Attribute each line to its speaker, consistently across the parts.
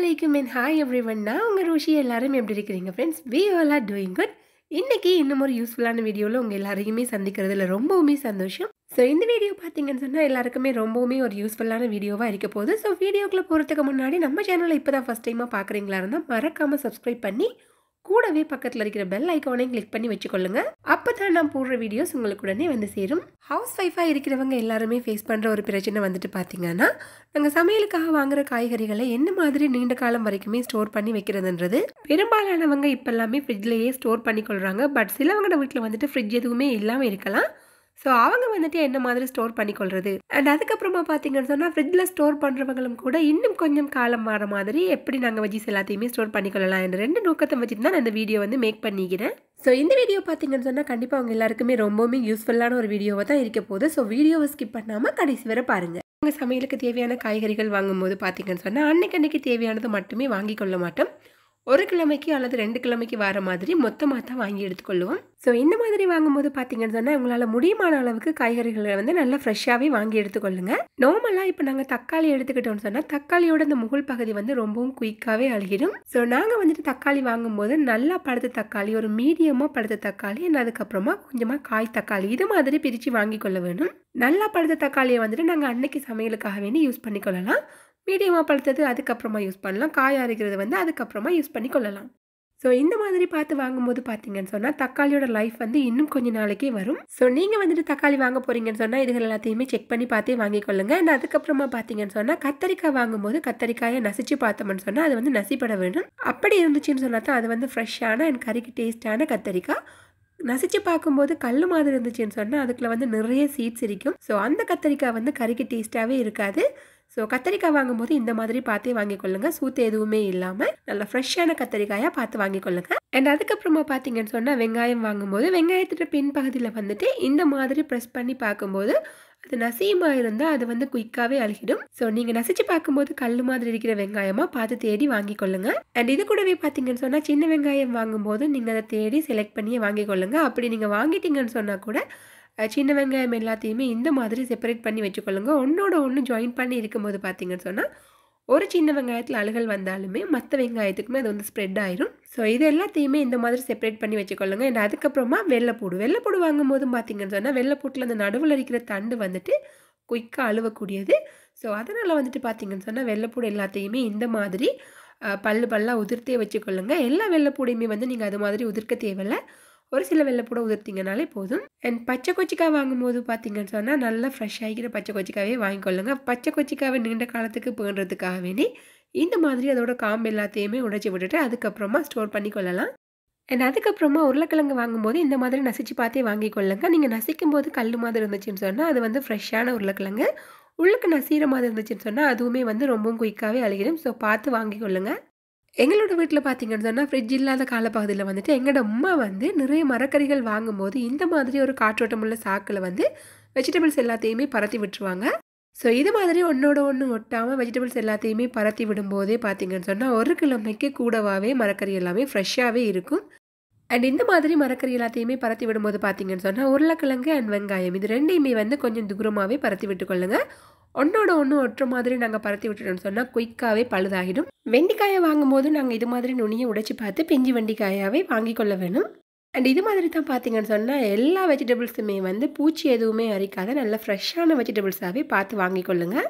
Speaker 1: அலைக்கும் and hi every one நான் உங்கள் ரோஷி எல்லாரும் எப்படி இருக்கிறீங்க friends we all are doing good இன்றைக்கி இன்னும் ஒரு யூஸ்ஃபுல்லான வீடியோவில் உங்கள் எல்லாரையுமே சந்திக்கிறதுல ரொம்பவுமே சந்தோஷம் ஸோ இந்த வீடியோ பார்த்தீங்கன்னு சொன்னால் எல்லாருக்குமே ரொம்பவுமே ஒரு யூஸ்ஃபுல்லான வீடியோவாக இருக்க போகுது ஸோ வீடியோக்குள்ளே போகிறதுக்கு முன்னாடி நம்ம சேனலை இப்போ தான் ஃபஸ்ட் டைமாக பார்க்குறீங்களா இருந்தால் மறக்காமல் சப்ஸ்கிரைப் பண்ணி கூடவே பக்கத்தில் இருக்கிற பெல் ஐக்கானையும் கிளிக் பண்ணி வச்சுக்கொள்ளுங்க அப்போ தான் நான் போடுற வீடியோஸ் உங்களுக்கு உடனே வந்து சேரும் ஹவுஸ் ஒய்ஃபாக இருக்கிறவங்க எல்லாருமே ஃபேஸ் பண்ணுற ஒரு பிரச்சனை வந்துட்டு பார்த்தீங்கன்னா நாங்கள் சமையலுக்காக வாங்குற காய்கறிகளை என்ன மாதிரி நீண்ட காலம் வரைக்குமே ஸ்டோர் பண்ணி வைக்கிறதுன்றது பெரும்பாலானவங்க இப்போ எல்லாமே ஃப்ரிட்ஜ்லேயே ஸ்டோர் பண்ணி கொள்கிறாங்க பட் சிலவங்களோட வீட்டில் வந்துட்டு ஃப்ரிட்ஜ் எதுவுமே இல்லாமல் இருக்கலாம் ஸோ அவங்க வந்துட்டு என்ன மாதிரி ஸ்டோர் பண்ணிக்கொள்றது அண்ட் அதுக்கப்புறமா பார்த்தீங்கன்னு சொன்னால் ஃப்ரிட்ஜில் ஸ்டோர் பண்ணுறவங்களும் கூட இன்னும் கொஞ்சம் காலம் வர மாதிரி எப்படி நாங்கள் வெஜ்ஜிஸ் எல்லாத்தையுமே ஸ்டோர் பண்ணிக்கொள்ளலாம் என்ற ரெண்டு நோக்கத்தை வச்சுட்டு தான் நான் இந்த வீடியோ வந்து மேக் பண்ணிக்கிறேன் ஸோ இந்த வீடியோ பார்த்தீங்கன்னு சொன்னால் கண்டிப்பாக அவங்க எல்லாருக்குமே ரொம்பவுமே யூஸ்ஃபுல்லான ஒரு வீடியோவை தான் இருக்க போகுது ஸோ வீடியோவை ஸ்கிப் பண்ணாமல் கடைசி வரை பாருங்கள் உங்கள் சமையலுக்கு தேவையான காய்கறிகள் வாங்கும்போது பார்த்தீங்கன்னு சொன்னால் அன்னைக்கு அன்னைக்கு தேவையானது மட்டுமே வாங்கி கொள்ள மாட்டோம் ஒரு கிழமைக்கு அல்லது ரெண்டு கிழமைக்கு வர மாதிரி மொத்தமாக தான் வாங்கி எடுத்துக்கொள்ளுவோம் ஸோ இந்த மாதிரி வாங்கும்போது பார்த்தீங்கன்னு சொன்னால் உங்களால் முடியுமான அளவுக்கு காய்கறிகளை வந்து நல்லா ஃப்ரெஷ்ஷாகவே வாங்கி எடுத்துக்கொள்ளுங்க நார்மலாக இப்போ நாங்கள் தக்காளி எடுத்துக்கிட்டோம்னு சொன்னால் தக்காளியோட இந்த முகல் பகுதி வந்து ரொம்பவும் குயிக்காகவே அழுகிடும் ஸோ நாங்கள் வந்துட்டு தக்காளி வாங்கும்போது நல்லா பழுத்த தக்காளி ஒரு மீடியமாக பழுத்த தக்காளி and அதுக்கப்புறமா கொஞ்சமாக காய் தக்காளி இது மாதிரி பிரித்து வாங்கி கொள்ள வேணும் நல்லா பழுத்த தக்காளியை வந்துட்டு நாங்கள் அன்னைக்கு சமையலுக்காக வேண்டி யூஸ் பண்ணிக்கொள்ளலாம் மீடியமாக பழுத்தது அதுக்கப்புறமா யூஸ் பண்ணலாம் காய் அரைக்கிறது வந்து அதுக்கப்புறமா யூஸ் பண்ணி கொள்ளலாம் ஸோ இந்த மாதிரி பார்த்து வாங்கும்போது பார்த்தீங்கன்னு சொன்னால் தக்காளியோட லைஃப் வந்து இன்னும் கொஞ்ச நாளைக்கே வரும் ஸோ நீங்கள் வந்துட்டு தக்காளி வாங்க போகிறீங்கன்னு சொன்னால் இதுகள் எல்லாத்தையுமே செக் பண்ணி பார்த்தே வாங்கிக்கொள்ளுங்க அண்ட் அதுக்கப்புறமா பார்த்தீங்கன்னு சொன்னால் கத்தரிக்காய் வாங்கும்போது கத்தரிக்காயை நசிச்சு பார்த்தோம்னு சொன்னால் அது வந்து நசிப்பட வேண்டும் அப்படி இருந்துச்சுன்னு சொன்னால் தான் அது வந்து ஃப்ரெஷ்ஷான அண்ட் கறிக்கு டேஸ்டான கத்தரிக்காய் நசிச்சு பார்க்கும்போது கல் மாதிரி இருந்துச்சுன்னு சொன்னால் அதுக்குள்ள வந்து நிறைய சீட்ஸ் இருக்கும் ஸோ அந்த கத்தரிக்காய் வந்து கறிக்கு டேஸ்ட்டாகவே இருக்காது ஸோ கத்தரிக்காய் வாங்கும்போது இந்த மாதிரி பார்த்தே வாங்கிக்கொள்ளுங்க சூத்து எதுவுமே இல்லாமல் நல்ல ஃப்ரெஷ்ஷான கத்தரிக்காயாக பார்த்து வாங்கிக்கொள்ளுங்க அண்ட் அதுக்கப்புறமா பார்த்தீங்கன்னு சொன்னால் வெங்காயம் வாங்கும்போது வெங்காயத்தோட பின் பகுதியில் வந்துட்டு இந்த மாதிரி ப்ரெஸ் பண்ணி பார்க்கும்போது அது நசியமாக இருந்தால் அது வந்து குயிக்காகவே அழுகிடும் ஸோ நீங்கள் நசிச்சு பார்க்கும்போது கல் மாதிரி இருக்கிற வெங்காயமாக பார்த்து தேடி வாங்கிக்கொள்ளுங்க அண்ட் இது கூடவே பார்த்தீங்கன்னு சொன்னால் சின்ன வெங்காயம் வாங்கும்போது நீங்கள் அதை தேடி செலக்ட் பண்ணியே வாங்கிக்கொள்ளுங்க அப்படி நீங்கள் வாங்கிட்டீங்கன்னு சொன்னால் கூட அஹ், சின்ன வெங்காயம் எல்லாத்தையுமே இந்த மாதிரி செப்பரேட் பண்ணி வச்சுக்கொள்ளுங்க ஒன்றோட ஒன்று ஜாயின் பண்ணி இருக்கும்போது பார்த்தீங்கன்னு சொன்னால் ஒரு சின்ன வெங்காயத்தில் அழுகல் வந்தாலுமே மற்ற வெங்காயத்துக்குமே அது வந்து ஸ்ப்ரெட் ஆயிரும் ஸோ இது எல்லாத்தையுமே இந்த மாதிரி செப்பரேட் பண்ணி வச்சுக்கொள்ளுங்க அண்ட் அதுக்கப்புறமா வெள்ளைப்பூடு வெள்ளைப்பூடு வாங்கும்போதும் பார்த்தீங்கன்னு சொன்னால் வெள்ளைப்பூட்டில் அந்த நடுவில் இருக்கிற தண்டு வந்துட்டு குயிக்காக அழுவக்கூடியது ஸோ அதனால் வந்துட்டு பார்த்தீங்கன்னு சொன்னால் வெள்ளைப்பூடு எல்லாத்தையுமே இந்த மாதிரி அஹ், பல்லு பல்லாக உதிர்த்தே வச்சுக்கொள்ளுங்க எல்லா வெள்ளைப்பூடையுமே வந்து நீங்கள் அது மாதிரி உதிர்க்க தேவையில்ல ஒரு சில வெள்ளைப்பூட உதிர்த்திங்கனாலே போதும் அண்ட் பச்சை கொச்சிக்காய் வாங்கும்போது பார்த்தீங்கன்னு சொன்னால் நல்லா ஃப்ரெஷ் ஆகிக்கிற பச்சை கொச்சிக்காவே வாங்கிக்கொள்ளுங்க பச்சை கொச்சிக்காவை நீண்ட காலத்துக்கு பேணுறதுக்காக வேண்டி இந்த மாதிரி அதோட காம்பு எல்லாத்தையுமே உடைச்சி விட்டுட்டு அதுக்கப்புறமா ஸ்டோர் பண்ணி கொள்ளலாம் அண்ட் அதுக்கப்புறமா உருளைக்கிழங்கு வாங்கும்போது இந்த மாதிரி நசிச்சு பார்த்தே வாங்கிக்கொள்ளுங்க நீங்கள் நசிக்கும் போது கல் மாதிரி இருந்துச்சுன்னு சொன்னால் அது வந்து ஃப்ரெஷ்ஷான உருளைக்கிழங்கு உள்ளுக்கு நசீர மாதிரி இருந்துச்சுன்னு சொன்னால் அதுவுமே வந்து ரொம்பவும் குயிக்காகவே அழுகிடும் ஸோ பார்த்து வாங்கிக்கொள்ளுங்க எங்களோட வீட்டில் பார்த்தீங்கன்னு சொன்னால் ஃப்ரிட்ஜ் இல்லாத காலப்பகுதியில் வந்துட்டு எங்களோட அம்மா வந்து நிறைய மரக்கறிகள் வாங்கும்போது இந்த மாதிரி ஒரு காற்றோட்டமுள்ள சாக்கில் வந்து வெஜிடபிள்ஸ் எல்லாத்தையுமே பரத்தி விட்டுருவாங்க ஸோ இது மாதிரி ஒன்றோட ஒன்று ஒட்டாமல் வெஜிடபிள்ஸ் எல்லாத்தையுமே பரத்தி விடும்போதே பார்த்தீங்கன்னு சொன்னால் ஒரு கிழமைக்கு கூடவாவே மரக்கறி எல்லாமே ஃப்ரெஷ்ஷாகவே இருக்கும் அண்ட் இந்த மாதிரி மரக்கறி எல்லாத்தையுமே பரத்தி விடும்போது பார்த்தீங்கன்னு சொன்னால் உருளைக்கிழங்கு அண்ட் வெங்காயம் இது ரெண்டையுமே வந்து கொஞ்சம் தூரமாகவே பரத்தி விட்டுக்கொள்ளுங்க ஒன்றோட ஒன்று ஒட்டுற மாதிரி நாங்கள் பரத்தி விட்டுட்டோம்னு சொன்னால் குயிக்காகவே பழுதாகிடும் வெண்டிக்காயை வாங்கும்போது நாங்கள் இது மாதிரி நுனியை உடைச்சி பார்த்து பிஞ்சு வெண்டிக்காயாவே வாங்கி கொள்ள வேணும் அண்ட் இது மாதிரி தான் பார்த்தீங்கன்னு சொன்னால் எல்லா வெஜிடபிள்ஸுமே வந்து பூச்சி எதுவுமே அரிக்காத நல்ல ஃப்ரெஷ்ஷான வெஜிடபிள்ஸாகவே பார்த்து வாங்கி கொள்ளுங்க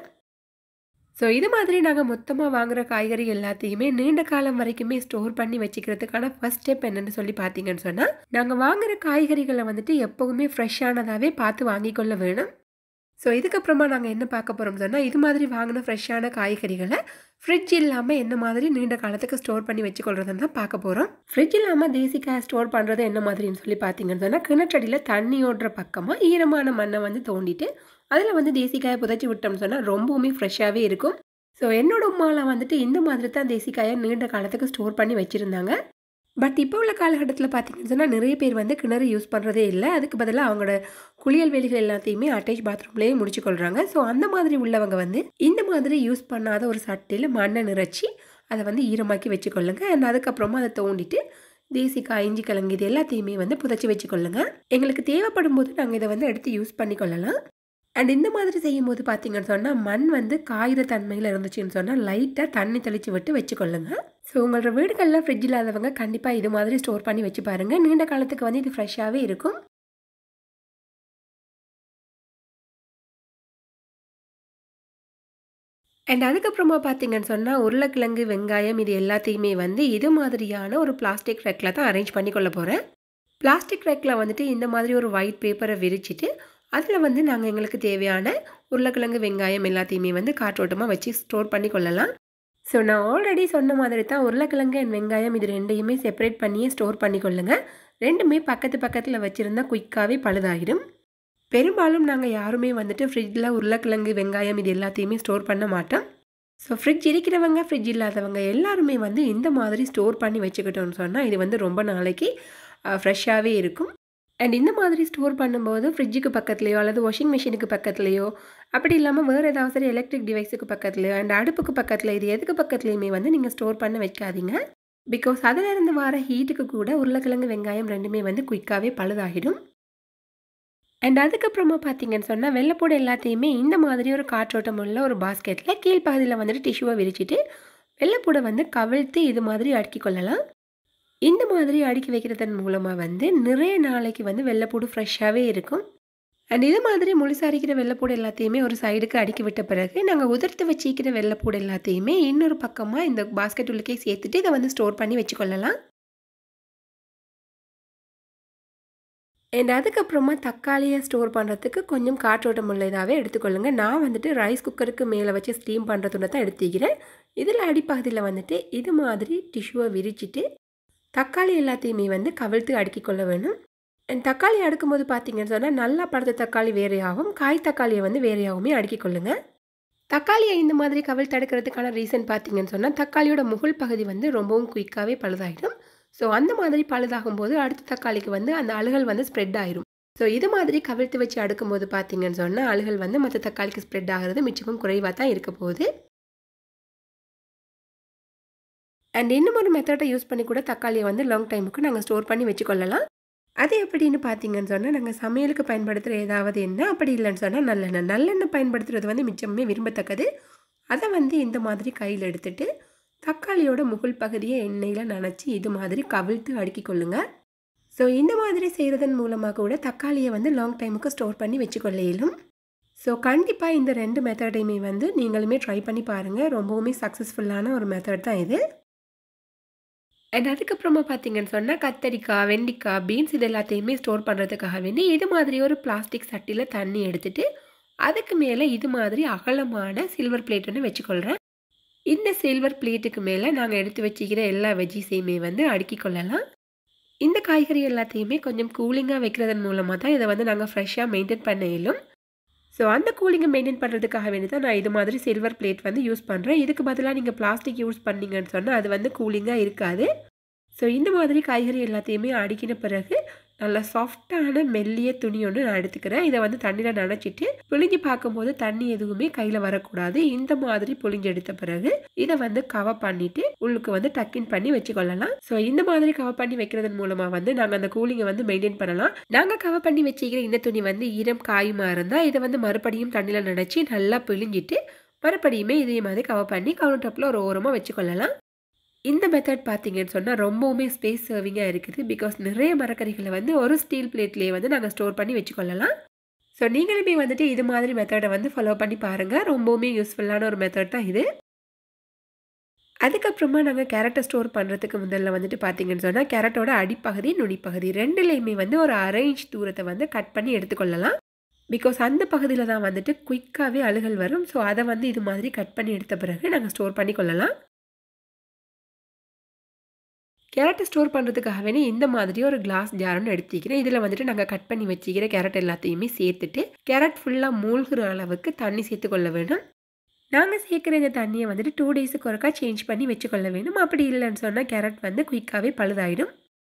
Speaker 1: ஸோ இது மாதிரி நாங்கள் மொத்தமாக வாங்குற காய்கறி எல்லாத்தையுமே நீண்ட காலம் வரைக்குமே ஸ்டோர் பண்ணி வச்சுக்கிறதுக்கான ஃபர்ஸ்ட் ஸ்டெப் என்னன்னு சொல்லி பார்த்தீங்கன்னு சொன்னால் நாங்கள் வாங்குற காய்கறிகளை வந்துட்டு எப்போவுமே ஃப்ரெஷ்ஷானதாகவே பார்த்து வாங்கிக்கொள்ள வேணும் ஸோ இதுக்கப்புறமா நாங்கள் என்ன பார்க்க போகிறோம் சொன்னால் இது மாதிரி வாங்கின ஃப்ரெஷ்ஷான காய்கறிகளை ஃப்ரிட்ஜ் இல்லாமல் என்ன மாதிரி நீண்ட காலத்துக்கு ஸ்டோர் பண்ணி வச்சுக்கொள்றதுன்னு தான் பார்க்க போகிறோம் ஃப்ரிட்ஜ் இல்லாமல் தேசிக்காய் ஸ்டோர் பண்ணுறது என்ன மாதிரின்னு சொல்லி பார்த்தீங்கன்னு சொன்னால் கிணற்றடியில் தண்ணி ஓடுற பக்கமாக ஈரமான மண்ணை வந்து தோண்டிட்டு அதில் வந்து தேசிக்காயை புதைச்சி விட்டோம்னு சொன்னால் ரொம்பவுமே ஃப்ரெஷ்ஷாகவே இருக்கும் ஸோ என்னோட உமாலாம் வந்துட்டு இந்த மாதிரி தான் தேசிக்காயை நீண்ட காலத்துக்கு ஸ்டோர் பண்ணி வச்சுருந்தாங்க பட் இப்போ உள்ள காலகட்டத்தில் பார்த்தீங்கன்னு சொன்னால் நிறைய பேர் வந்து கிணறு யூஸ் பண்ணுறதே இல்லை அதுக்கு பதிலாக அவங்களோட குளியல் வேலைகள் எல்லாத்தையுமே அட்டாச் பாத்ரூம்லேயே முடிச்சு கொள்கிறாங்க ஸோ அந்த மாதிரி உள்ளவங்க வந்து இந்த மாதிரி யூஸ் பண்ணாத ஒரு சட்டியில் மண்ணை நிறைச்சி அதை வந்து ஈரமாக்கி வச்சுக்கொள்ளுங்க அண்ட் அதுக்கப்புறமா அதை தோண்டிட்டு தேசிக்காய் இஞ்சி கிழங்கு இது எல்லாத்தையுமே வந்து புதைச்சி வச்சுக்கொள்ளுங்க எங்களுக்கு தேவைப்படும் போது நாங்கள் இதை வந்து எடுத்து யூஸ் பண்ணிக்கொள்ளலாம் அண்ட் இந்த மாதிரி செய்யும்போது பார்த்தீங்கன்னு சொன்னால் மண் வந்து காயிற தன்மையில் இருந்துச்சுன்னு சொன்னால் லைட்டாக தண்ணி தெளித்து விட்டு வச்சுக்கொள்ளுங்க ஸோ உங்களோட வீடுகளில் ஃப்ரிட்ஜ் இல்லாதவங்க கண்டிப்பாக இது மாதிரி ஸ்டோர் பண்ணி வச்சு பாருங்கள் நீண்ட காலத்துக்கு வந்து இது ஃப்ரெஷ்ஷாகவே இருக்கும் அண்ட் அதுக்கப்புறமா பார்த்தீங்கன்னு சொன்னால் உருளைக்கிழங்கு வெங்காயம் இது எல்லாத்தையுமே வந்து இது மாதிரியான ஒரு பிளாஸ்டிக் ரெக்கில் தான் அரேஞ்ச் பண்ணி கொள்ள போகிறேன் பிளாஸ்டிக் ரெக்கில் வந்துட்டு இந்த மாதிரி ஒரு ஒயிட் பேப்பரை விரிச்சிட்டு அதில் வந்து நாங்கள் எங்களுக்கு தேவையான உருளைக்கிழங்கு வெங்காயம் எல்லாத்தையுமே வந்து காற்றோட்டமாக வச்சு ஸ்டோர் பண்ணி கொள்ளலாம் ஸோ நான் ஆல்ரெடி சொன்ன மாதிரி தான் உருளைக்கிழங்கு அண்ட் வெங்காயம் இது ரெண்டையுமே செப்பரேட் பண்ணியே ஸ்டோர் பண்ணி கொள்ளுங்க ரெண்டுமே பக்கத்து பக்கத்தில் வச்சுருந்தா குயிக்காகவே பழுதாகிடும் பெரும்பாலும் நாங்கள் யாருமே வந்துட்டு ஃப்ரிட்ஜில் உருளைக்கிழங்கு வெங்காயம் இது எல்லாத்தையுமே ஸ்டோர் பண்ண மாட்டோம் ஸோ ஃப்ரிட்ஜ் இருக்கிறவங்க ஃப்ரிட்ஜ் இல்லாதவங்க எல்லாருமே வந்து இந்த மாதிரி ஸ்டோர் பண்ணி வச்சுக்கிட்டோம்னு சொன்னால் இது வந்து ரொம்ப நாளைக்கு ஃப்ரெஷ்ஷாகவே இருக்கும் அண்ட் இந்த மாதிரி ஸ்டோர் பண்ணும்போது ஃப்ரிட்ஜுக்கு பக்கத்துலையோ அல்லது வாஷிங் மிஷினுக்கு பக்கத்துலையோ அப்படி இல்லாமல் வேறு ஏதாவது சரி எலக்ட்ரிக் டிவைஸுக்கு பக்கத்துலையோ அண்ட் அடுப்புக்கு பக்கத்தில் இது எதுக்கு பக்கத்துலையுமே வந்து நீங்கள் ஸ்டோர் பண்ண வைக்காதீங்க பிகாஸ் அதிலிருந்து வர ஹீட்டுக்கு கூட உருளைக்கிழங்கு வெங்காயம் ரெண்டுமே வந்து குயிக்காகவே பழுதாகிடும் அண்ட் அதுக்கப்புறமா பார்த்தீங்கன்னு சொன்னால் வெள்ளைப்பூடு எல்லாத்தையுமே இந்த மாதிரி ஒரு காற்றோட்டம் உள்ள ஒரு பாஸ்கெட்டில் கீழ்ப்பகுதியில் வந்துட்டு டிஷ்யூவை விரிச்சிட்டு வெள்ளைப்பூடை வந்து கவிழ்த்து இது மாதிரி அடுக்கி கொள்ளலாம் இந்த மாதிரி அடுக்கி வைக்கிறதன் மூலமாக வந்து நிறைய நாளைக்கு வந்து வெள்ளைப்பூடு ஃப்ரெஷ்ஷாகவே இருக்கும் அண்ட் இது மாதிரி முழுசாக அரைக்கிற வெள்ளைப்பூடு எல்லாத்தையுமே ஒரு சைடுக்கு அடுக்கி விட்ட பிறகு நாங்கள் உதிர்த்து வச்சிக்கிற வெள்ளைப்பூடு எல்லாத்தையுமே இன்னொரு பக்கமாக இந்த பாஸ்கெட் உள்ளக்கே சேர்த்துட்டு இதை வந்து ஸ்டோர் பண்ணி வச்சுக்கொள்ளலாம் அண்ட் அதுக்கப்புறமா தக்காளியை ஸ்டோர் பண்ணுறதுக்கு கொஞ்சம் காற்றோட்டம் உள்ளதாகவே எடுத்துக்கொள்ளுங்க நான் வந்துட்டு ரைஸ் குக்கருக்கு மேலே வச்சு ஸ்டீம் பண்ணுறதுன்னு தான் எடுத்துக்கிறேன் இதில் அடிப்பகுதியில் வந்துட்டு இது மாதிரி டிஷ்யூவை விரிச்சிட்டு தக்காளி எல்லாத்தையுமே வந்து கவிழ்த்து அடுக்கி கொள்ள வேணும் அண்ட் தக்காளி அடுக்கும்போது பார்த்தீங்கன்னு சொன்னால் நல்லா பழுத்த தக்காளி வேறையாகவும் காய் தக்காளியை வந்து வேறையாகவுமே அடுக்கி கொள்ளுங்க தக்காளியை இந்த மாதிரி கவிழ்த்து அடுக்கிறதுக்கான ரீசன் பார்த்தீங்கன்னு சொன்னால் தக்காளியோட முகல் பகுதி வந்து ரொம்பவும் குயிக்காகவே பழுதாகிடும் ஸோ அந்த மாதிரி பழுதாகும் போது அடுத்த தக்காளிக்கு வந்து அந்த அழுகல் வந்து ஸ்ப்ரெட் ஆயிரும் ஸோ இது மாதிரி கவிழ்த்து வச்சு அடுக்கும்போது பார்த்தீங்கன்னு சொன்னால் அழுகல் வந்து மற்ற தக்காளிக்கு ஸ்ப்ரெட் ஆகிறது மிச்சமும் குறைவாக தான் இருக்க போகுது அண்ட் இன்னும் ஒரு மெத்தடை யூஸ் பண்ணி கூட தக்காளியை வந்து லாங் டைமுக்கு நாங்கள் ஸ்டோர் பண்ணி வச்சுக்கொள்ளலாம் அது எப்படின்னு பார்த்தீங்கன்னு சொன்னால் நாங்கள் சமையலுக்கு பயன்படுத்துகிற ஏதாவது எண்ணெய் அப்படி இல்லைன்னு சொன்னால் நல்லெண்ணெய் நல்லெண்ணெய் பயன்படுத்துறது வந்து மிச்சமே விரும்பத்தக்கது அதை வந்து இந்த மாதிரி கையில் எடுத்துட்டு தக்காளியோட முகல் பகுதியை எண்ணெயில் நனைச்சி இது மாதிரி கவிழ்த்து அடுக்கி கொள்ளுங்க ஸோ இந்த மாதிரி செய்கிறதன் மூலமாக கூட தக்காளியை வந்து லாங் டைமுக்கு ஸ்டோர் பண்ணி வச்சுக்கொள்ள இயலும் ஸோ கண்டிப்பாக இந்த ரெண்டு மெத்தடையுமே வந்து நீங்களுமே ட்ரை பண்ணி பாருங்கள் ரொம்பவுமே சக்ஸஸ்ஃபுல்லான ஒரு மெத்தட் தான் இது அண்ட் அதுக்கப்புறமா பார்த்தீங்கன்னு சொன்னால் கத்தரிக்காய் வெண்டிக்காய் பீன்ஸ் இது எல்லாத்தையுமே ஸ்டோர் பண்ணுறதுக்காக வேண்டி இது மாதிரி ஒரு பிளாஸ்டிக் சட்டியில் தண்ணி எடுத்துட்டு அதுக்கு மேலே இது மாதிரி அகலமான சில்வர் பிளேட் ஒன்று வச்சுக்கொள்கிறேன் இந்த சில்வர் பிளேட்டுக்கு மேலே நாங்கள் எடுத்து வச்சுக்கிற எல்லா வெஜ்ஜிஸையுமே வந்து அடுக்கி கொள்ளலாம் இந்த காய்கறி எல்லாத்தையுமே கொஞ்சம் கூலிங்காக வைக்கிறதன் மூலமாக தான் இதை வந்து நாங்கள் ஃப்ரெஷ்ஷாக மெயின்டைன் பண்ண இயலும் ஸோ அந்த கூலிங்கை மெயின்டைன் பண்ணுறதுக்காக வேண்டி தான் நான் இது மாதிரி சில்வர் பிளேட் வந்து யூஸ் பண்ணுறேன் இதுக்கு பதிலாக நீங்கள் பிளாஸ்டிக் யூஸ் பண்ணீங்கன்னு சொன்னால் அது வந்து கூலிங்காக இருக்காது ஸோ இந்த மாதிரி காய்கறி எல்லாத்தையுமே அடுக்கின பிறகு நல்லா சாஃப்டான மெல்லிய துணி ஒன்று நான் எடுத்துக்கிறேன் இதை வந்து தண்ணியில் நனைச்சிட்டு புளிஞ்சு பார்க்கும்போது தண்ணி எதுவுமே கையில் வரக்கூடாது இந்த மாதிரி புளிஞ்சு எடுத்த பிறகு இதை வந்து கவர் பண்ணிட்டு உள்ளுக்கு வந்து டக்கின் பண்ணி வச்சுக்கொள்ளலாம் ஸோ இந்த மாதிரி கவர் பண்ணி வைக்கிறதன் மூலமாக வந்து நாங்கள் அந்த கூலிங்கை வந்து மெயின்டைன் பண்ணலாம் நாங்கள் கவர் பண்ணி வச்சுக்கிற இந்த துணி வந்து ஈரம் காயுமா இருந்தால் இதை வந்து மறுபடியும் தண்ணியில் நனைச்சி நல்லா பிழிஞ்சிட்டு மறுபடியுமே இதே மாதிரி கவர் பண்ணி கவுண்டர் டாப்பில் ஒரு ஓரமாக வச்சுக்கொள்ளலாம் இந்த மெத்தட் பார்த்தீங்கன்னு சொன்னால் ரொம்பவுமே ஸ்பேஸ் சர்விங்காக இருக்குது பிகாஸ் நிறைய மரக்கறிகளை வந்து ஒரு ஸ்டீல் பிளேட்லேயே வந்து நாங்கள் ஸ்டோர் பண்ணி வச்சுக்கொள்ளலாம் ஸோ நீங்களுமே வந்துட்டு இது மாதிரி மெத்தடை வந்து ஃபாலோ பண்ணி பாருங்கள் ரொம்பவுமே யூஸ்ஃபுல்லான ஒரு மெத்தட் தான் இது அதுக்கப்புறமா நாங்கள் கேரட்டை ஸ்டோர் பண்ணுறதுக்கு முதல்ல வந்துட்டு பார்த்தீங்கன்னு சொன்னால் கேரட்டோட அடிப்பகுதி நுனிப்பகுதி ரெண்டுலேயுமே வந்து ஒரு அரை இன்ச் தூரத்தை வந்து கட் பண்ணி எடுத்துக்கொள்ளலாம் பிகாஸ் அந்த பகுதியில் தான் வந்துட்டு குயிக்காகவே அழுகல் வரும் ஸோ அதை வந்து இது மாதிரி கட் பண்ணி எடுத்த பிறகு நாங்கள் ஸ்டோர் பண்ணி கொள்ளலாம் கேரட்டை ஸ்டோர் பண்ணுறதுக்காக வேணி இந்த மாதிரி ஒரு கிளாஸ் ஜார்னு எடுத்துக்கிறேன் இதில் வந்துட்டு நாங்கள் கட் பண்ணி வச்சுக்கிற கேரட் எல்லாத்தையுமே சேர்த்துட்டு கேரட் ஃபுல்லாக மூழ்கிற அளவுக்கு தண்ணி சேர்த்துக்கொள்ள வேணும் நாங்கள் சேர்க்குற இந்த தண்ணியை வந்துட்டு டூ டேஸுக்கு ஒருக்கா சேஞ்ச் பண்ணி வச்சுக்கொள்ள வேணும் அப்படி இல்லைன்னு சொன்னால் கேரட் வந்து குயிக்காகவே பழுதாயிடும்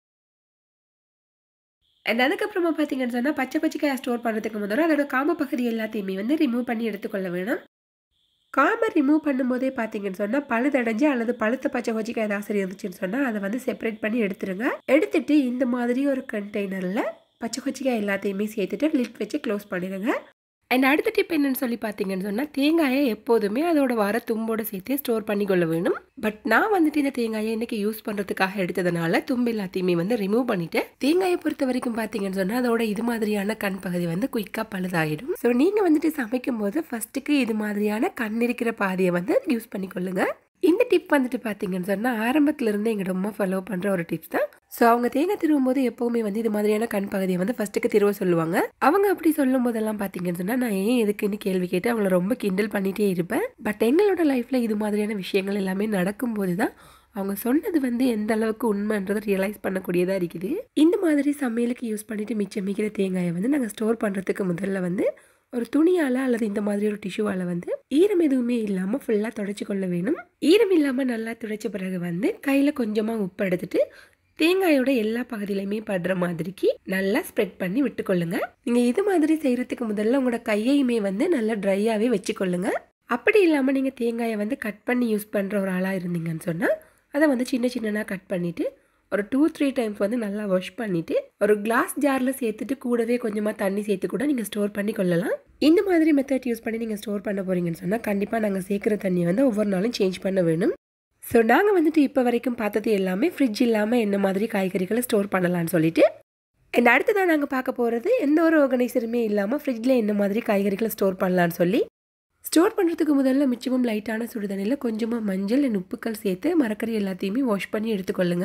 Speaker 1: அண்ட் அதுக்கப்புறமா பார்த்தீங்கன்னு சொன்னால் பச்சை பச்சைக்காய் ஸ்டோர் பண்ணுறதுக்கு முதல்ல அதோட காம பகுதி எல்லாத்தையுமே வந்து ரிமூவ் பண்ணி எடுத்துக்கொள்ள வேணும் காமை ரிமூவ் பண்ணும்போதே பார்த்தீங்கன்னு சொன்னால் பழுதடைஞ்சு அல்லது பழுத்த பச்சை கொச்சிக்காய் ஏதாவது சரி இருந்துச்சுன்னு சொன்னால் அதை வந்து செப்பரேட் பண்ணி எடுத்துருங்க எடுத்துட்டு இந்த மாதிரி ஒரு கண்டெய்னரில் பச்சை கொச்சிக்காய் எல்லாத்தையுமே சேர்த்துட்டு லிட் வச்சு க்ளோஸ் பண்ணிடுங்க அண்ட் அடுத்த டிப் என்னன்னு சொல்லி பார்த்தீங்கன்னு சொன்னால் தேங்காயை எப்போதுமே அதோட வர தும்போடு சேர்த்தே ஸ்டோர் பண்ணி கொள்ள வேணும் பட் நான் வந்துட்டு இந்த தேங்காயை இன்னைக்கு யூஸ் பண்ணுறதுக்காக எடுத்ததுனால தும்பு எல்லாத்தையுமே வந்து ரிமூவ் பண்ணிட்டேன் தேங்காயை பொறுத்த வரைக்கும் பார்த்தீங்கன்னு சொன்னால் அதோட இது மாதிரியான கண் பகுதி வந்து குயிக்காக பழுதாகிடும் ஸோ நீங்கள் வந்துட்டு சமைக்கும் போது ஃபர்ஸ்ட்டுக்கு இது மாதிரியான கண் இருக்கிற பாதியை வந்து யூஸ் பண்ணிக்கொள்ளுங்க இந்த டிப் வந்துட்டு பார்த்தீங்கன்னு சொன்னால் ஆரம்பத்துல இருந்தே எங்கள் ரொம்ப ஃபாலோ பண்ணுற ஒரு டிப்ஸ் தான் ஸோ அவங்க தேங்காய் திருவும் போது எப்போவுமே வந்து இது மாதிரியான கண் பகுதியை வந்து ஃபர்ஸ்ட்டுக்கு திருவ சொல்லுவாங்க அவங்க அப்படி சொல்லும் போதெல்லாம் பார்த்தீங்கன்னு சொன்னால் நான் ஏன் எதுக்குன்னு கேள்வி கேட்டு அவங்கள ரொம்ப கிண்டல் பண்ணிட்டே இருப்பேன் பட் எங்களோட லைஃப்பில் இது மாதிரியான விஷயங்கள் எல்லாமே நடக்கும்போது தான் அவங்க சொன்னது வந்து எந்த அளவுக்கு உண்மைன்றதை ரியலைஸ் பண்ணக்கூடியதாக இருக்குது இந்த மாதிரி சமையலுக்கு யூஸ் பண்ணிட்டு மிச்சம் மிக்கிற தேங்காயை வந்து நாங்கள் ஸ்டோர் பண்ணுறதுக்கு முதல்ல வந்து ஒரு துணியால் அல்லது இந்த மாதிரி ஒரு டிஷ்யூவால் வந்து ஈரம் எதுவுமே இல்லாமல் ஃபுல்லாக தொடச்சி கொள்ள வேணும் ஈரம் இல்லாமல் நல்லா துடைச்ச பிறகு வந்து கையில் கொஞ்சமாக உப்பு எடுத்துட்டு தேங்காயோட எல்லா பகுதியிலையுமே படுற மாதிரிக்கு நல்லா ஸ்ப்ரெட் பண்ணி விட்டுக்கொள்ளுங்க நீங்கள் இது மாதிரி செய்கிறதுக்கு முதல்ல உங்களோட கையையுமே வந்து நல்லா ட்ரையாகவே வச்சுக்கொள்ளுங்க அப்படி இல்லாமல் நீங்கள் தேங்காயை வந்து கட் பண்ணி யூஸ் பண்ணுற ஒரு ஆளாக இருந்தீங்கன்னு சொன்னால் அதை வந்து சின்ன சின்னதாக கட் பண்ணிவிட்டு ஒரு டூ த்ரீ டைம்ஸ் வந்து நல்லா வாஷ் பண்ணிவிட்டு ஒரு கிளாஸ் ஜாரில் சேர்த்துட்டு கூடவே கொஞ்சமாக தண்ணி சேர்த்து கூட நீங்கள் ஸ்டோர் பண்ணி கொள்ளலாம் இந்த மாதிரி மெத்தட் யூஸ் பண்ணி நீங்கள் ஸ்டோர் பண்ண போகிறீங்கன்னு சொன்னால் கண்டிப்பாக நாங்கள் சேர்க்குற தண்ணியை வந்து ஒவ்வொரு நாளும் சேஞ்ச் பண்ண வேணும் ஸோ நாங்கள் வந்துட்டு இப்போ வரைக்கும் பார்த்தது எல்லாமே ஃப்ரிட்ஜ் இல்லாமல் என்ன மாதிரி காய்கறிகளை ஸ்டோர் பண்ணலான்னு சொல்லிட்டு அண்ட் அடுத்ததாக நாங்கள் பார்க்க போகிறது எந்த ஒரு ஆர்கனைசருமே இல்லாமல் ஃப்ரிட்ஜில் என்ன மாதிரி காய்கறிகளை ஸ்டோர் பண்ணலான்னு சொல்லி ஸ்டோர் பண்ணுறதுக்கு முதல்ல மிச்சமும் லைட்டான சுடுதண்ணியில் கொஞ்சமாக மஞ்சள் அண்ட் உப்புக்கள் சேர்த்து மரக்கறி எல்லாத்தையுமே வாஷ் பண்ணி எடுத்துக்கொள்ளுங்க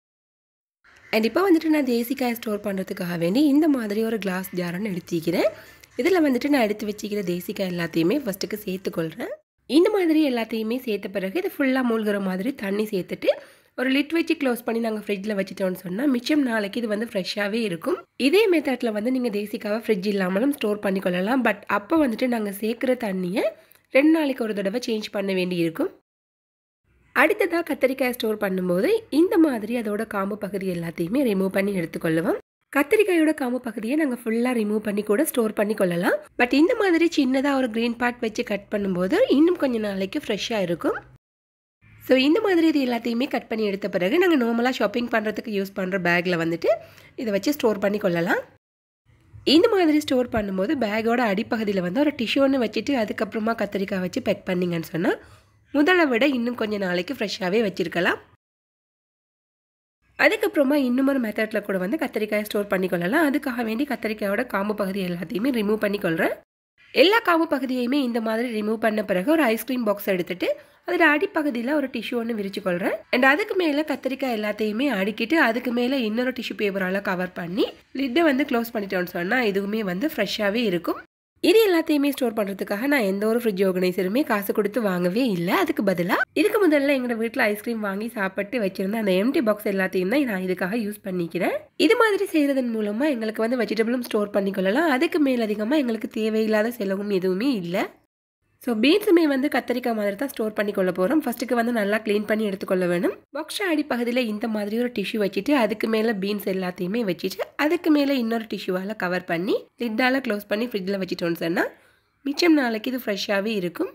Speaker 1: அண்ட் இப்போ வந்துட்டு நான் தேசிக்காயை ஸ்டோர் பண்ணுறதுக்காக வேண்டி இந்த மாதிரி ஒரு கிளாஸ் ஜாரன்னு எடுத்துக்கிறேன் இதில் வந்துட்டு நான் எடுத்து வச்சுக்கிற தேசிக்காய் எல்லாத்தையுமே ஃபஸ்ட்டுக்கு சேர்த்துக்கொள்கிறேன் இந்த மாதிரி எல்லாத்தையுமே சேர்த்த பிறகு இது ஃபுல்லாக மூழ்கிற மாதிரி தண்ணி சேர்த்துட்டு ஒரு லிட் வச்சு க்ளோஸ் பண்ணி நாங்கள் ஃப்ரிட்ஜில் வச்சுட்டோம்னு சொன்னால் மிச்சம் நாளைக்கு இது வந்து ஃப்ரெஷ்ஷாகவே இருக்கும் இதே மெத்தடில் வந்து நீங்கள் தேசிக்காவை ஃப்ரிட்ஜ் இல்லாமலும் ஸ்டோர் பண்ணிக்கொள்ளலாம் பட் அப்போ வந்துட்டு நாங்கள் சேர்க்குற தண்ணியை ரெண்டு நாளைக்கு ஒரு தடவை சேஞ்ச் பண்ண வேண்டி இருக்கும் அடுத்ததாக கத்திரிக்காய் ஸ்டோர் பண்ணும்போது இந்த மாதிரி அதோட காம்பு பகுதி எல்லாத்தையுமே ரிமூவ் பண்ணி எடுத்துக்கொள்ளுவோம் கத்திரிக்காயோட காம்பு பகுதியை நாங்கள் ஃபுல்லாக ரிமூவ் பண்ணி கூட ஸ்டோர் பண்ணி கொள்ளலாம் பட் இந்த மாதிரி சின்னதாக ஒரு க்ரீன் பார்ட் வச்சு கட் பண்ணும்போது இன்னும் கொஞ்சம் நாளைக்கு ஃப்ரெஷ்ஷாக இருக்கும் ஸோ இந்த மாதிரி இது எல்லாத்தையுமே கட் பண்ணி எடுத்த பிறகு நாங்கள் நார்மலாக ஷாப்பிங் பண்ணுறதுக்கு யூஸ் பண்ணுற பேக்கில் வந்துட்டு இதை வச்சு ஸ்டோர் பண்ணி கொள்ளலாம் இந்த மாதிரி ஸ்டோர் பண்ணும்போது பேக்கோட அடிப்பகுதியில் வந்து ஒரு டிஷ்யூ ஒன்று வச்சுட்டு அதுக்கப்புறமா கத்திரிக்காய் வச்சு பேக் பண்ணிங்கன்னு சொன்னால் முதலை விட இன்னும் கொஞ்சம் நாளைக்கு ஃப்ரெஷ்ஷாகவே வச்சுருக்கலாம் அதுக்கப்புறமா இன்னும் ஒரு மெத்தடில் கூட வந்து கத்திரிக்காயை ஸ்டோர் பண்ணிக்கொள்ளலாம் அதுக்காக வேண்டி கத்திரிக்காயோட காம்பு பகுதி எல்லாத்தையுமே ரிமூவ் பண்ணிக்கொள்கிறேன் எல்லா காம்பு பகுதியையுமே இந்த மாதிரி ரிமூவ் பண்ண பிறகு ஒரு ஐஸ்கிரீம் பாக்ஸ் எடுத்துட்டு அதோட அடிப்பகுதியில் ஒரு டிஷ்யூ ஒன்று விரிச்சு கொள்கிறேன் அண்ட் அதுக்கு மேலே கத்திரிக்காய் எல்லாத்தையுமே அடுக்கிட்டு அதுக்கு மேலே இன்னொரு டிஷ்யூ பேப்பரால் கவர் பண்ணி லிட்டை வந்து க்ளோஸ் பண்ணிட்டோம்னு சொன்னால் இதுவுமே வந்து ஃப்ரெஷ்ஷாகவே இருக்கும் இது எல்லாத்தையுமே ஸ்டோர் பண்ணுறதுக்காக நான் எந்த ஒரு ஃப்ரிட்ஜ் ஆர்கனைசருமே காசு கொடுத்து வாங்கவே இல்லை அதுக்கு பதிலாக இதுக்கு முதல்ல எங்களோட வீட்டில் ஐஸ்கிரீம் வாங்கி சாப்பிட்டு வச்சிருந்த அந்த எம்டி பாக்ஸ் எல்லாத்தையும் தான் நான் இதுக்காக யூஸ் பண்ணிக்கிறேன் இது மாதிரி செய்கிறதன் மூலமாக எங்களுக்கு வந்து வெஜிடபிளும் ஸ்டோர் பண்ணிக்கொள்ளலாம் அதுக்கு மேலதிகமாக எங்களுக்கு தேவையில்லாத செலவும் எதுவுமே இல்லை ஸோ பீன்ஸுமே வந்து கத்திரிக்காய் மாதிரி தான் ஸ்டோர் பண்ணி கொள்ள போகிறோம் ஃபஸ்ட்டுக்கு வந்து நல்லா க்ளீன் பண்ணி எடுத்துக்கொள்ள வேணும் பாக்ஸ் அடிப்பகுதியில் இந்த மாதிரி ஒரு டிஷ்யூ வச்சுட்டு அதுக்கு மேலே பீன்ஸ் எல்லாத்தையுமே வச்சுட்டு அதுக்கு மேலே இன்னொரு டிஷ்யூவால் கவர் பண்ணி லிட்டால் க்ளோஸ் பண்ணி ஃப்ரிட்ஜில் வச்சுட்டோன்னு சொன்னால் மிச்சம் நாளைக்கு இது ஃப்ரெஷ்ஷாகவே இருக்கும்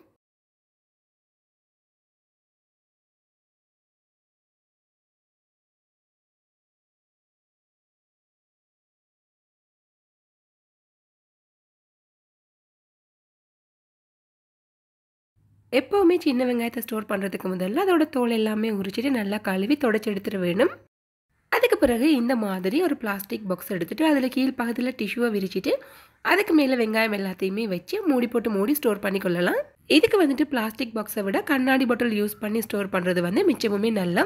Speaker 1: எப்போவுமே சின்ன வெங்காயத்தை ஸ்டோர் பண்ணுறதுக்கு முதல்ல அதோட தோல் எல்லாமே உரிச்சிட்டு நல்லா கழுவி தொடச்சி எடுத்துட வேணும் அதுக்கு பிறகு இந்த மாதிரி ஒரு பிளாஸ்டிக் பாக்ஸ் எடுத்துகிட்டு அதில் கீழ் பக்கத்தில் டிஷ்யூவை விரிச்சிட்டு அதுக்கு மேலே வெங்காயம் எல்லாத்தையுமே வச்சு மூடி போட்டு மூடி ஸ்டோர் பண்ணிக்கொள்ளலாம் இதுக்கு வந்துட்டு பிளாஸ்டிக் பாக்ஸை விட கண்ணாடி பாட்டில் யூஸ் பண்ணி ஸ்டோர் பண்ணுறது வந்து மிச்சமுமே நல்லா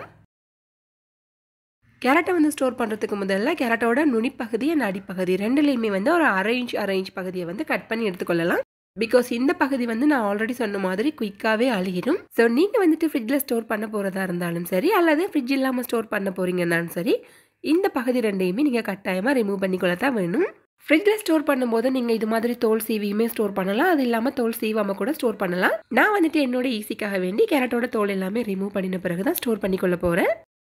Speaker 1: கேரட்டை வந்து ஸ்டோர் பண்ணுறதுக்கு முதல்ல கேரட்டோட நுனிப்பகுதி அண்ட் அடிப்பகுதி ரெண்டுலேயுமே வந்து ஒரு அரை இன்ச் அரை இன்ச் பகுதியை வந்து கட் பண்ணி எடுத்துக்கொள்ளலாம் பிகாஸ் இந்த பகுதி வந்து நான் ஆல்ரெடி சொன்ன மாதிரி குயிக்காகவே அழுகிடும் ஸோ நீங்கள் வந்துட்டு ஃப்ரிட்ஜில் ஸ்டோர் பண்ண போகிறதா இருந்தாலும் சரி அல்லது ஃப்ரிட்ஜ் இல்லாமல் ஸ்டோர் பண்ண போகிறீங்கன்னாலும் சரி இந்த பகுதி ரெண்டையுமே நீங்கள் கட்டாயமாக ரிமூவ் பண்ணிக்கொள்ள தான் வேணும் ஃப்ரிட்ஜில் ஸ்டோர் பண்ணும்போது நீங்கள் இது மாதிரி தோல் சீவியுமே ஸ்டோர் பண்ணலாம் அது இல்லாமல் தோல் சீவாமல் கூட ஸ்டோர் பண்ணலாம் நான் வந்துட்டு என்னோட ஈஸிக்காக வேண்டி கேரட்டோட தோல் எல்லாமே ரிமூவ் பண்ணின பிறகு தான் ஸ்டோர் பண்ணிக்கொள்ள போகிறேன்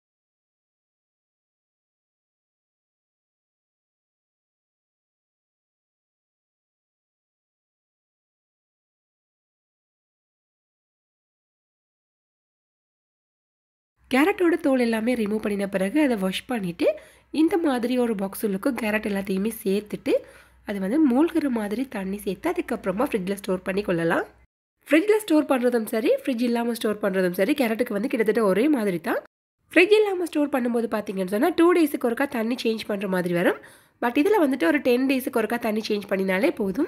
Speaker 1: கேரட்டோட தோல் எல்லாமே ரிமூவ் பண்ணின பிறகு அதை வாஷ் பண்ணிவிட்டு இந்த மாதிரி ஒரு பாக்ஸ் உள்ளுக்கு கேரட் எல்லாத்தையுமே சேர்த்துட்டு அது வந்து மூழ்கிற மாதிரி தண்ணி சேர்த்து அதுக்கப்புறமா ஃப்ரிட்ஜில் ஸ்டோர் பண்ணி கொள்ளலாம் ஃப்ரிட்ஜில் ஸ்டோர் பண்ணுறதும் சரி ஃப்ரிட்ஜ் இல்லாமல் ஸ்டோர் பண்ணுறதும் சரி கேரட்டுக்கு வந்து கிட்டத்தட்ட ஒரே மாதிரி தான் ஃப்ரிட்ஜ் இல்லாமல் ஸ்டோர் பண்ணும்போது பார்த்தீங்கன்னு சொன்னால் டூ டேஸுக்கு ஒருக்கா தண்ணி சேஞ்ச் பண்ணுற மாதிரி வரும் பட் இதில் வந்துட்டு ஒரு டென் டேஸுக்கு ஒருக்கா தண்ணி சேஞ்ச் பண்ணினாலே போதும்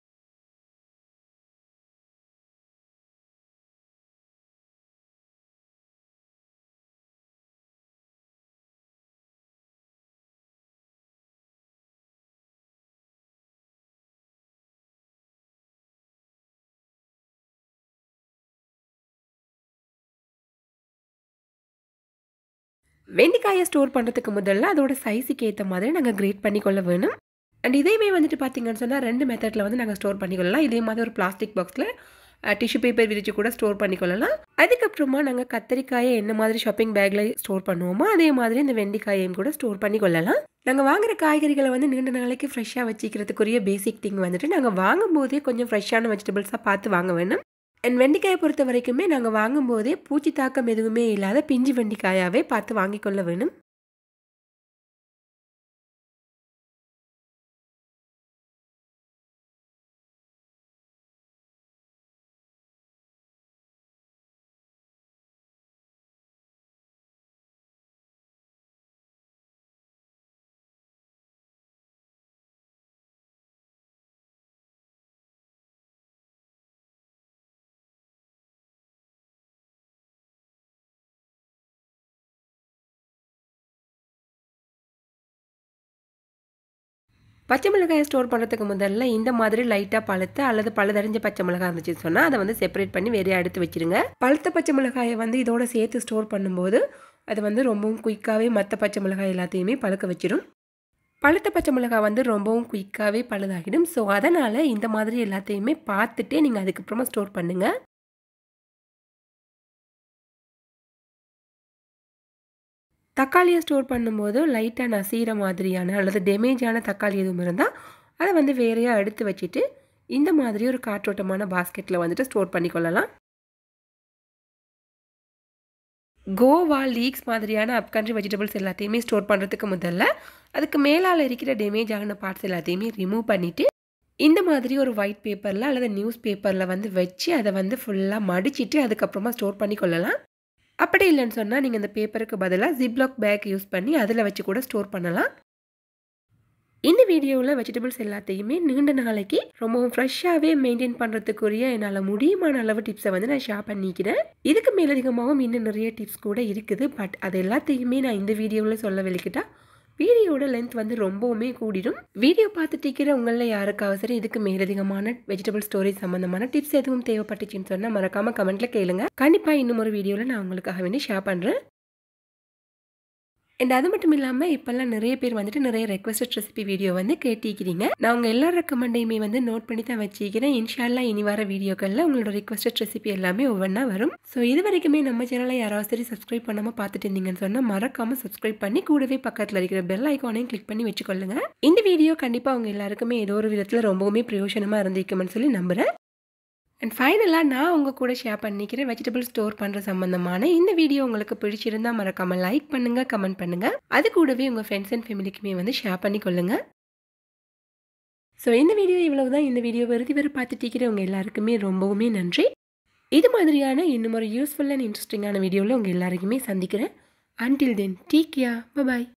Speaker 1: வெண்டைக்காயை ஸ்டோர் பண்ணுறதுக்கு முதல்ல அதோட சைஸுக்கு ஏற்ற மாதிரி நாங்கள் கிரேட் பண்ணி கொள்ள வேணும் அண்ட் இதையுமே வந்துட்டு பார்த்தீங்கன்னு சொன்னால் ரெண்டு மெத்தடில் வந்து நாங்கள் ஸ்டோர் பண்ணிக்கொள்ளலாம் இதே மாதிரி ஒரு பிளாஸ்டிக் பாக்ஸில் டிஷ்யூ பேப்பர் விரித்து கூட ஸ்டோர் பண்ணிக்கொள்ளலாம் அதுக்கப்புறமா நாங்கள் கத்தரிக்காயை என்ன மாதிரி ஷாப்பிங் பேக்கில் ஸ்டோர் பண்ணுவோமோ அதே மாதிரி இந்த வெண்டைக்காயையும் கூட ஸ்டோர் பண்ணி கொள்ளலாம் நாங்கள் வாங்குற காய்கறிகளை வந்து நீண்ட நாளைக்கு ஃப்ரெஷ்ஷாக வச்சுக்கிறதுக்குரிய பேசிக் திங் வந்துட்டு நாங்கள் வாங்கும்போதே கொஞ்சம் ஃப்ரெஷ்ஷான வெஜிடபிள்ஸாக பார்த்து வாங்க வேணும் அண்ட் வெண்டைக்காயை பொறுத்த வரைக்குமே நாங்கள் வாங்கும்போதே பூச்சி தாக்கம் எதுவுமே இல்லாத பிஞ்சு வெண்டைக்காயாவே பார்த்து வாங்கிக் கொள்ள வேணும் பச்சை மிளகாயை ஸ்டோர் பண்ணுறதுக்கு முதல்ல இந்த மாதிரி லைட்டாக பழுத்த அல்லது பழுதறிஞ்ச பச்சை மிளகாய் இருந்துச்சுன்னு சொன்னால் அதை வந்து செப்பரேட் பண்ணி வேறையாக எடுத்து வச்சிருங்க பழுத்த பச்சை மிளகாயை வந்து இதோட சேர்த்து ஸ்டோர் பண்ணும்போது அது வந்து ரொம்பவும் குயிக்காகவே மற்ற பச்சை மிளகாய் எல்லாத்தையுமே பழுக்க வச்சிடும் பழுத்த பச்சை மிளகாய் வந்து ரொம்பவும் குயிக்காகவே பழுதாகிடும் ஸோ அதனால் இந்த மாதிரி எல்லாத்தையுமே பார்த்துட்டே நீங்கள் அதுக்கப்புறமா ஸ்டோர் பண்ணுங்கள் தக்காளியை ஸ்டோர் பண்ணும்போது லைட்டாக நசீர மாதிரியான அல்லது டேமேஜான தக்காளி எதுவும் இருந்தால் அதை வந்து வேறையாக எடுத்து வச்சுட்டு இந்த மாதிரி ஒரு காற்றோட்டமான பாஸ்கெட்டில் வந்துட்டு ஸ்டோர் பண்ணிக்கொள்ளலாம் கோவா லீக்ஸ் மாதிரியான அப்கண்ட்ரி வெஜிடபிள்ஸ் எல்லாத்தையுமே ஸ்டோர் பண்ணுறதுக்கு முதல்ல அதுக்கு மேலால் இருக்கிற டேமேஜ் ஆகின பார்ட்ஸ் எல்லாத்தையுமே ரிமூவ் பண்ணிவிட்டு இந்த மாதிரி ஒரு ஒயிட் பேப்பரில் அல்லது நியூஸ் பேப்பரில் வந்து வச்சு அதை வந்து ஃபுல்லாக மடிச்சிட்டு அதுக்கப்புறமா ஸ்டோர் பண்ணி கொள்ளலாம் அப்படி இல்லைன்னு சொன்னால் நீங்கள் இந்த பேப்பருக்கு பதிலாக ஜிப்லாக் பேக் யூஸ் பண்ணி அதில் வச்சு கூட ஸ்டோர் பண்ணலாம் இந்த வீடியோவில் வெஜிடபிள்ஸ் எல்லாத்தையுமே நீண்ட நாளைக்கு ரொம்பவும் ஃப்ரெஷ்ஷாகவே மெயின்டைன் பண்ணுறதுக்குரிய என்னால் முடியுமான அளவு டிப்ஸை வந்து நான் ஷேர் பண்ணிக்கிறேன் இதுக்கு மேலதிகமாகவும் இன்னும் நிறைய டிப்ஸ் கூட இருக்குது பட் அது எல்லாத்தையுமே நான் இந்த வீடியோவில் சொல்ல வெளிக்கிட்டா வீடியோட லென்த் வந்து ரொம்பவுமே கூடிடும் வீடியோ பார்த்துட்டு இருக்கிற உங்களில் யாருக்காவது சரி இதுக்கு மேலதிகமான வெஜிடபிள் ஸ்டோரேஜ் சம்மந்தமான டிப்ஸ் எதுவும் தேவைப்பட்டுச்சுன்னு சொன்னால் மறக்காமல் கமெண்ட்டில் கேளுங்க கண்டிப்பாக இன்னும் ஒரு வீடியோவில் நான் உங்களுக்காக வேண்டி ஷேர் பண்ணுறேன் அண்ட் அது மட்டும் இல்லாமல் இப்போல்லாம் நிறைய பேர் வந்துட்டு நிறைய ரெக்வஸ்டட் ரெசிபி வீடியோ வந்து கேட்டிருக்கிறீங்க நான் உங்கள் எல்லா ரெக்கமெண்டையுமே வந்து நோட் பண்ணி தான் வச்சிருக்கிறேன் இன்ஷால்லா இனி வர வீடியோக்களில் உங்களோட ரெக்வஸ்டட் ரெசிபி எல்லாமே ஒவ்வொன்றா வரும் ஸோ இது வரைக்குமே நம்ம சேனலை யாராவது சரி சப்ஸ்கிரைப் பண்ணாமல் பார்த்துட்டு இருந்தீங்கன்னு சொன்னால் மறக்காமல் சப்ஸ்கிரைப் பண்ணி கூடவே பக்கத்தில் இருக்கிற பெல் ஐக்கானையும் கிளிக் பண்ணி வச்சுக்கொள்ளுங்க இந்த வீடியோ கண்டிப்பாக அவங்க எல்லாருக்குமே ஏதோ ஒரு விதத்தில் ரொம்பவுமே பிரயோஜனமாக இருந்திருக்குமென்னு சொல்லி நம்புகிறேன் அண்ட் ஃபைனலாக நான் உங்கள் கூட ஷேர் பண்ணிக்கிறேன் வெஜிடபிள் ஸ்டோர் பண்ணுற சம்மந்தமான இந்த வீடியோ உங்களுக்கு பிடிச்சிருந்தா மறக்காமல் லைக் பண்ணுங்கள் கமெண்ட் பண்ணுங்கள் அது கூடவே உங்கள் ஃப்ரெண்ட்ஸ் அண்ட் ஃபேமிலிக்குமே வந்து ஷேர் பண்ணி கொள்ளுங்கள் ஸோ இந்த வீடியோ இவ்வளவு தான் இந்த வீடியோ வெறுதி வரை பார்த்துட்டு உங்கள் எல்லாருக்குமே ரொம்பவுமே நன்றி இது மாதிரியான இன்னும் ஒரு யூஸ்ஃபுல் அண்ட் இன்ட்ரெஸ்டிங்கான வீடியோவில் உங்கள் எல்லாருக்குமே சந்திக்கிறேன் அன்டில் தென் டீக் யா பாய்